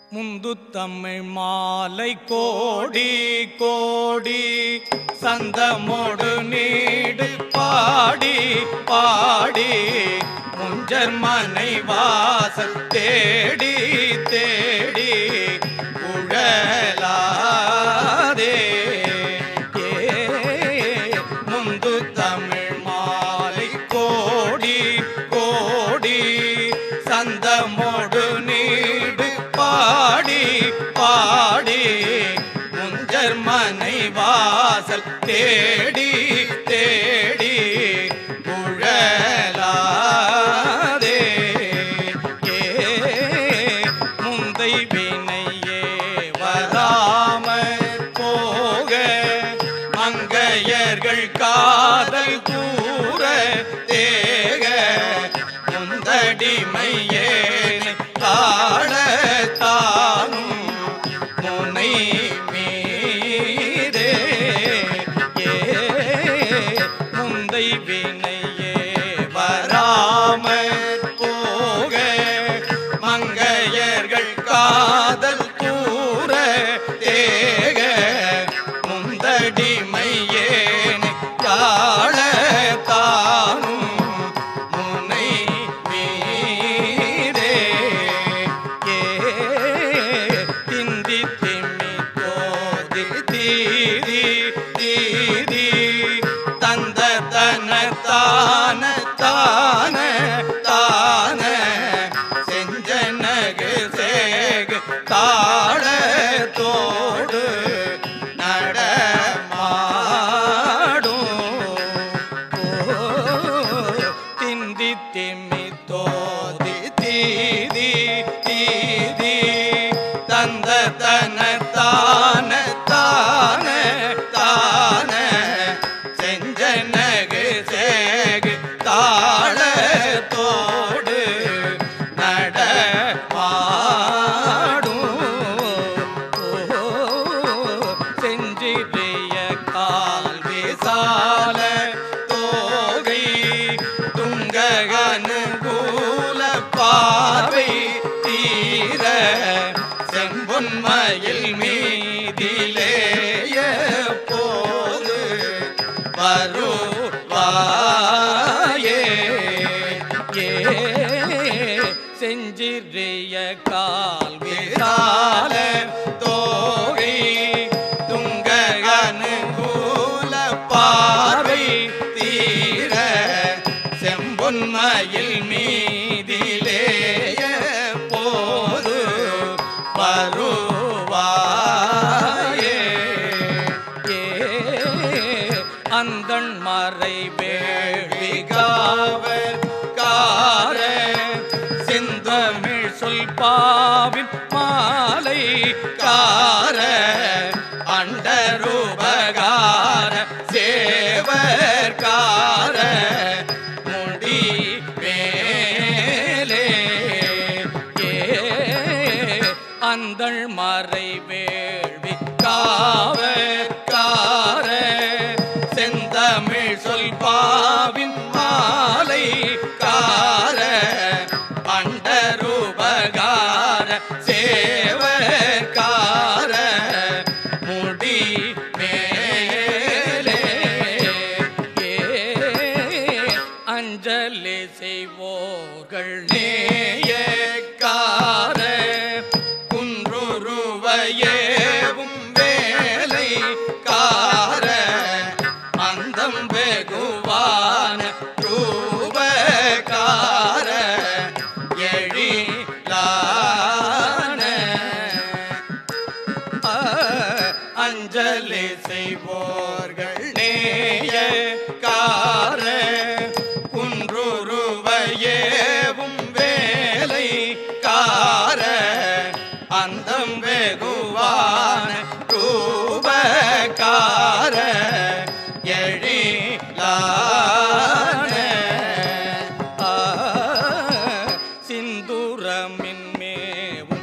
முந்து தமிழ் மாலை கோடி கோடி சந்தமோடு நீடு பாடி பாடி முஞ்சர் மனை வாசல் தேடி தேடி உழலாதே ஏ முந்து தமிழ் மாலை கோடி கோடி சந்தமோடு நீடு பாடி பாடி முஞ்சர் மனை வாசல் தேடி தேடி உழலாதே ஏ முந்தை வினையே வராமற் போக மங்கையர்கள் காதல் கூற தேக முந்தடிமையே காடத்தானும் முனை மீதே ஏ முந்தை வினையே வராமற் போக மங்கையர்கள் காதல் கூற தேக முந்தடிமையேன் காளத்தானும் முனை மீதே ஏ திந்தி திம்மி தோதி தீதி தீதி தந்த தன தான தான தான செஞ்சனகு சேகு தாழ தோடு நடமாடும் ஓ, திந்தி திம்மி தோதி தீதி தீதி தந்த தன தான தான தான செஞ்சனகு சேகு தாழ தோடு நடமாடும் ஓ, செஞ்சிறிய கால் விசால தோகை துங்க அனுகூல பார்வை தீர செம்பொன்மயில் மீதிலேய போது வருவாயே ஏ செஞ்சிறிய கால் விசால தோகை துங்க அனுகூல பார்வை தீர செம்பொன்மயில் மீதிலேய போது வருவாயே ஏ அந்தன் மறை வேழிகாவர் கார செந்தமிழ் சொல் பாவின் மாலை கார அண்டரூபகார சேவர் கார முடி மேலே ஏ அந்தள் மறை வேள்வி காவ கார செந்தமிழ் சொல் பாவின் மாலை கார பண்டரூபகார சேவக்கார முடி மேலே ஏ அஞ்சலி செய்வோர்கள் நேயக்கார குன்றுருவையேவும் வேலை கார அந்தம் வெகுவான ரூபகார எழிலான ஆ, அஞ்சலி செய்வோர்கள் நேய கார குன்றுருவையேவும் வேலை கார அந்தம் வெகுவான ரூபகார எழிலான ஆ, சிந்துரமின் மேவும்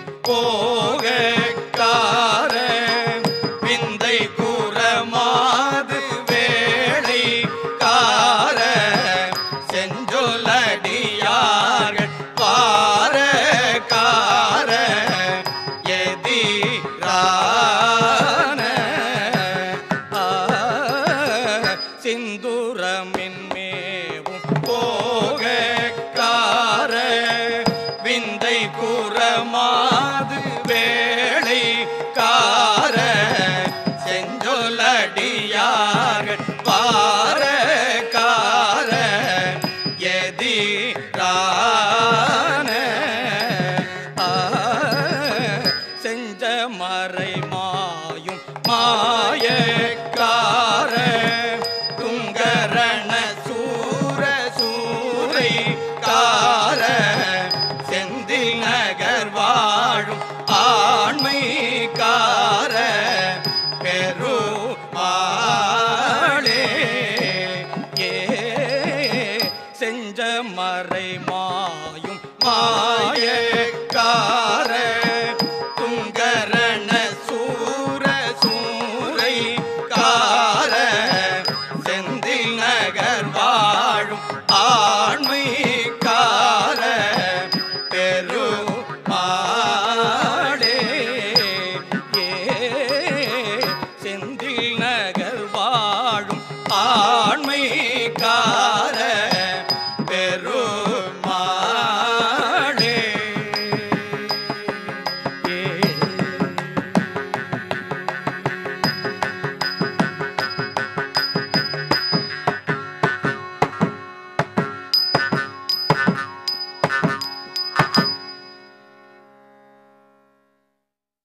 போகக்கார விந்தை கூறமாது வேளை கார செஞ்சொலடியார்கள் பார கார ஏ கூறமாது வேளை கார செஞ்சொலடியார்கள் பார கார எதிரான ஆ, செஞ்ச மறை மாயும் மாயக்கார துங்கரண சூர சூரை கார செந்தில் நகர் வாழும் ஆண்மை கார பெருமாளே ஏ செஞ்ச மறை மாயும் மாயக்கார துங்கரண சூர சூரை கார செந்தில் நகர் வாழும் ஆண்மை கார பெருமாளே ஏ செந்தில் நகர் வாழும் ஆண்மை கார